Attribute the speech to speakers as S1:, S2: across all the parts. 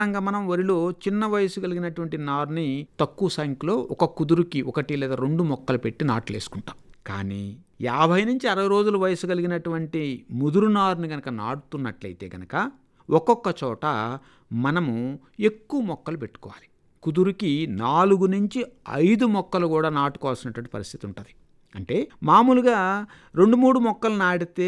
S1: సాధారణంగా మనం వరిలో చిన్న వయసు కలిగినటువంటి నారుని తక్కువ సంఖ్యలో ఒక కుదురుకి ఒకటి లేదా రెండు మొక్కలు పెట్టి నాట్లు వేసుకుంటాం కానీ యాభై నుంచి అరవై రోజుల వయసు కలిగినటువంటి ముదురు నారుని కనుక నాటుతున్నట్లయితే కనుక ఒక్కొక్క చోట మనము ఎక్కువ మొక్కలు పెట్టుకోవాలి కుదురుకి నాలుగు నుంచి ఐదు మొక్కలు కూడా నాటుకోవాల్సినటువంటి పరిస్థితి ఉంటుంది అంటే మామూలుగా రెండు మూడు మొక్కలు నాటితే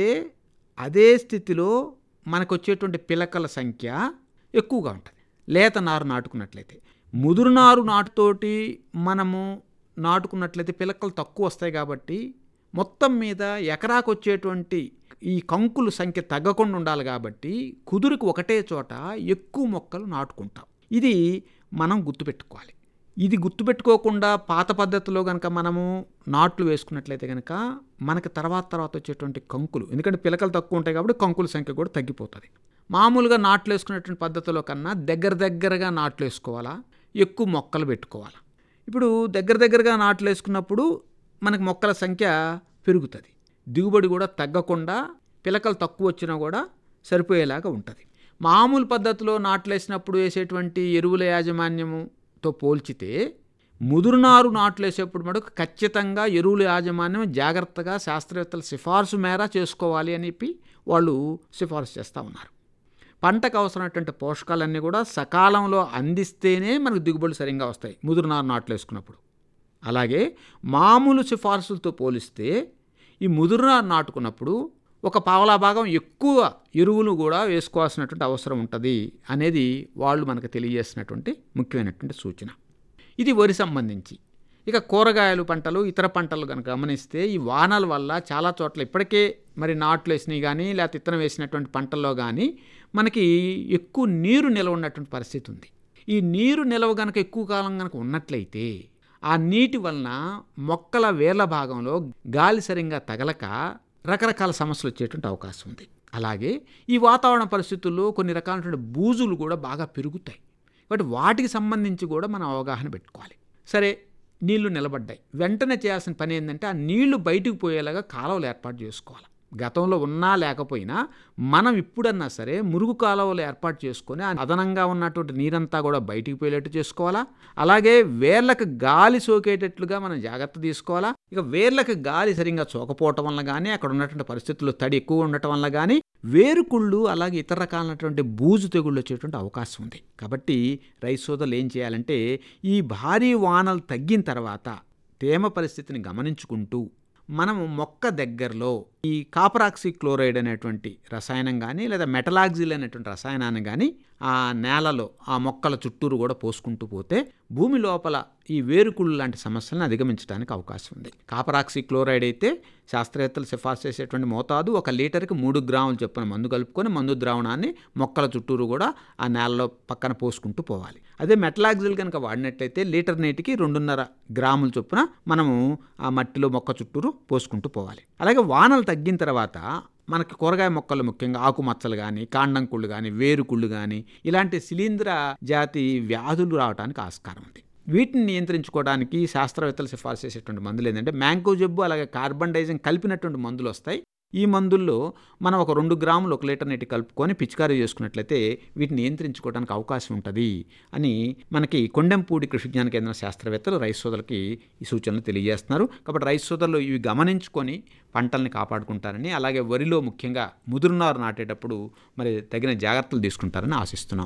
S1: అదే స్థితిలో మనకు వచ్చేటువంటి పిలకల సంఖ్య ఎక్కువగా ఉంటుంది లేత నారు నాటుకున్నట్లయితే ముదురు నారు నాటుతోటి మనము నాటుకున్నట్లయితే పిలకలు తక్కువ వస్తాయి కాబట్టి మొత్తం మీద ఎకరాకు వచ్చేటువంటి ఈ కంకుల సంఖ్య తగ్గకుండా ఉండాలి కాబట్టి కుదురుకి ఒకటే చోట ఎక్కువ మొక్కలు నాటుకుంటాం ఇది మనం గుర్తుపెట్టుకోవాలి ఇది గుర్తుపెట్టుకోకుండా పాత పద్ధతిలో కనుక మనము నాట్లు వేసుకున్నట్లయితే కనుక మనకి తర్వాత తర్వాత వచ్చేటువంటి కంకులు ఎందుకంటే పిలకలు తక్కువ ఉంటాయి కాబట్టి కంకుల సంఖ్య కూడా తగ్గిపోతుంది మామూలుగా నాట్లు వేసుకునేటువంటి పద్ధతిలో కన్నా దగ్గర దగ్గరగా నాట్లు వేసుకోవాలా ఎక్కువ మొక్కలు పెట్టుకోవాలా ఇప్పుడు దగ్గర దగ్గరగా నాట్లు వేసుకున్నప్పుడు మనకి మొక్కల సంఖ్య పెరుగుతుంది దిగుబడి కూడా తగ్గకుండా పిలకలు తక్కువ వచ్చినా కూడా సరిపోయేలాగా ఉంటుంది మామూలు పద్ధతిలో నాట్లు వేసినప్పుడు వేసేటువంటి ఎరువుల యాజమాన్యముతో పోల్చితే ముదురునారు నాట్లు వేసేప్పుడు మటుకు ఖచ్చితంగా ఎరువుల యాజమాన్యం జాగ్రత్తగా శాస్త్రవేత్తల సిఫార్సు మేర చేసుకోవాలి అని చెప్పి వాళ్ళు సిఫార్సు చేస్తూ ఉన్నారు పంటకు అవసరమైనటువంటి పోషకాలన్నీ కూడా సకాలంలో అందిస్తేనే మనకు దిగుబడులు సరిగ్గా వస్తాయి ముదురునారు నాట్లు వేసుకున్నప్పుడు అలాగే మామూలు సిఫార్సులతో పోలిస్తే ఈ ముదురునారు నాటుకున్నప్పుడు ఒక పావలా భాగం ఎక్కువ ఎరువులు కూడా వేసుకోవాల్సినటువంటి అవసరం ఉంటుంది అనేది వాళ్ళు మనకు తెలియజేసినటువంటి ముఖ్యమైనటువంటి సూచన ఇది వరి సంబంధించి ఇక కూరగాయలు పంటలు ఇతర పంటలు కనుక గమనిస్తే ఈ వానల వల్ల చాలా చోట్ల ఇప్పటికే మరి నాట్లు వేసినవి కానీ లేకపోతే ఇత్తనం వేసినటువంటి పంటల్లో కానీ మనకి ఎక్కువ నీరు నిలవ ఉన్నటువంటి పరిస్థితి ఉంది ఈ నీరు నిలవ కనుక ఎక్కువ కాలం కనుక ఉన్నట్లయితే ఆ నీటి వలన మొక్కల వేర్ల భాగంలో గాలి సరిగ్గా తగలక రకరకాల సమస్యలు వచ్చేటువంటి అవకాశం ఉంది అలాగే ఈ వాతావరణ పరిస్థితుల్లో కొన్ని రకాలైనటువంటి బూజులు కూడా బాగా పెరుగుతాయి కాబట్టి వాటికి సంబంధించి కూడా మనం అవగాహన పెట్టుకోవాలి సరే నీళ్లు నిలబడ్డాయి వెంటనే చేయాల్సిన పని ఏంటంటే ఆ నీళ్లు బయటికి పోయేలాగా కాలువలు ఏర్పాటు చేసుకోవాలి గతంలో ఉన్నా లేకపోయినా మనం ఇప్పుడన్నా సరే మురుగు కాలువలు ఏర్పాటు చేసుకొని ఆ అదనంగా ఉన్నటువంటి నీరంతా కూడా బయటికి పోయేటట్టు చేసుకోవాలా అలాగే వేర్లకు గాలి సోకేటట్లుగా మనం జాగ్రత్త తీసుకోవాలా ఇక వేర్లకు గాలి సరిగ్గా సోకపోవటం వల్ల కానీ అక్కడ ఉన్నటువంటి పరిస్థితుల్లో తడి ఎక్కువ ఉండటం వల్ల కానీ వేరుకుళ్ళు అలాగే ఇతర రకాలైనటువంటి బూజు తెగుళ్ళు వచ్చేటువంటి అవకాశం ఉంది కాబట్టి రైతు సోదరులు ఏం చేయాలంటే ఈ భారీ వానలు తగ్గిన తర్వాత తేమ పరిస్థితిని గమనించుకుంటూ మనము మొక్క దగ్గరలో ఈ కాపరాక్సి క్లోరైడ్ అనేటువంటి రసాయనం కానీ లేదా మెటలాక్సిల్ అనేటువంటి రసాయనాన్ని కానీ ఆ నేలలో ఆ మొక్కల చుట్టూరు కూడా పోసుకుంటూ పోతే భూమి లోపల ఈ వేరుకుళ్ళు లాంటి సమస్యలను అధిగమించడానికి అవకాశం ఉంది కాపరాక్సి క్లోరైడ్ అయితే శాస్త్రవేత్తలు సిఫార్సు చేసేటువంటి మోతాదు ఒక లీటర్కి మూడు గ్రాములు చొప్పున మందు కలుపుకొని మందు ద్రావణాన్ని మొక్కల చుట్టూరు కూడా ఆ నేలలో పక్కన పోసుకుంటూ పోవాలి అదే మెటలాక్సిల్ కనుక వాడినట్లయితే లీటర్ నీటికి రెండున్నర గ్రాముల చొప్పున మనము ఆ మట్టిలో మొక్క చుట్టూరు పోసుకుంటూ పోవాలి అలాగే వానలు తగ్గిన తర్వాత మనకి కూరగాయ మొక్కలు ముఖ్యంగా ఆకుమచ్చలు కానీ కాండం కుళ్ళు కానీ వేరుకుళ్ళు కానీ ఇలాంటి శిలీంద్ర జాతి వ్యాధులు రావడానికి ఆస్కారం ఉంది వీటిని నియంత్రించుకోవడానికి శాస్త్రవేత్తలు సిఫార్సు చేసేటువంటి మందులు ఏంటంటే మ్యాంగో జబ్బు అలాగే కార్బన్ డైజింగ్ కలిపినటువంటి మందులు వస్తాయి ఈ మందుల్లో మనం ఒక రెండు గ్రాములు ఒక లీటర్ నీటి కలుపుకొని పిచికారీ చేసుకున్నట్లయితే వీటిని నియంత్రించుకోవడానికి అవకాశం ఉంటుంది అని మనకి కొండెంపూడి కృషి విజ్ఞాన కేంద్రం శాస్త్రవేత్తలు రైతు సోదరులకి ఈ సూచనలు తెలియజేస్తున్నారు కాబట్టి రైతు సోదరులు ఇవి గమనించుకొని పంటల్ని కాపాడుకుంటారని అలాగే వరిలో ముఖ్యంగా ముదురునారు నాటేటప్పుడు మరి తగిన జాగ్రత్తలు తీసుకుంటారని ఆశిస్తున్నాం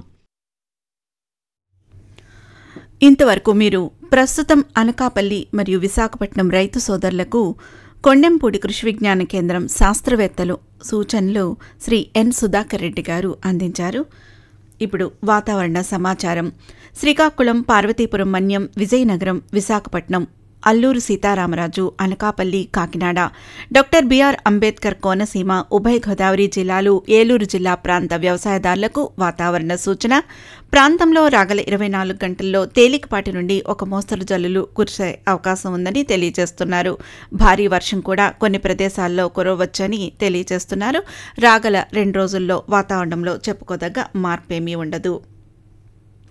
S2: ఇంతవరకు మీరు ప్రస్తుతం అనకాపల్లి మరియు విశాఖపట్నం రైతు సోదరులకు కొండెంపూడి కృషి విజ్ఞాన కేంద్రం శాస్త్రవేత్తలు సూచనలు శ్రీ ఎన్ సుధాకర్ రెడ్డి గారు అందించారు ఇప్పుడు వాతావరణ సమాచారం శ్రీకాకుళం పార్వతీపురం మన్యం విజయనగరం విశాఖపట్నం అల్లూరు సీతారామరాజు అనకాపల్లి కాకినాడ డాక్టర్ బిఆర్ అంబేద్కర్ కోనసీమ ఉభయ గోదావరి జిల్లాలు ఏలూరు జిల్లా ప్రాంత వ్యవసాయదారులకు వాతావరణ సూచన ప్రాంతంలో రాగల ఇరవై నాలుగు గంటల్లో తేలికపాటి నుండి ఒక మోస్తరు జల్లులు కురిసే అవకాశం ఉందని తెలియజేస్తున్నారు భారీ వర్షం కూడా కొన్ని ప్రదేశాల్లో కురవచ్చని తెలియజేస్తున్నారు రాగల రెండు రోజుల్లో వాతావరణంలో చెప్పుకోదగ్గ మార్పేమీ ఉండదు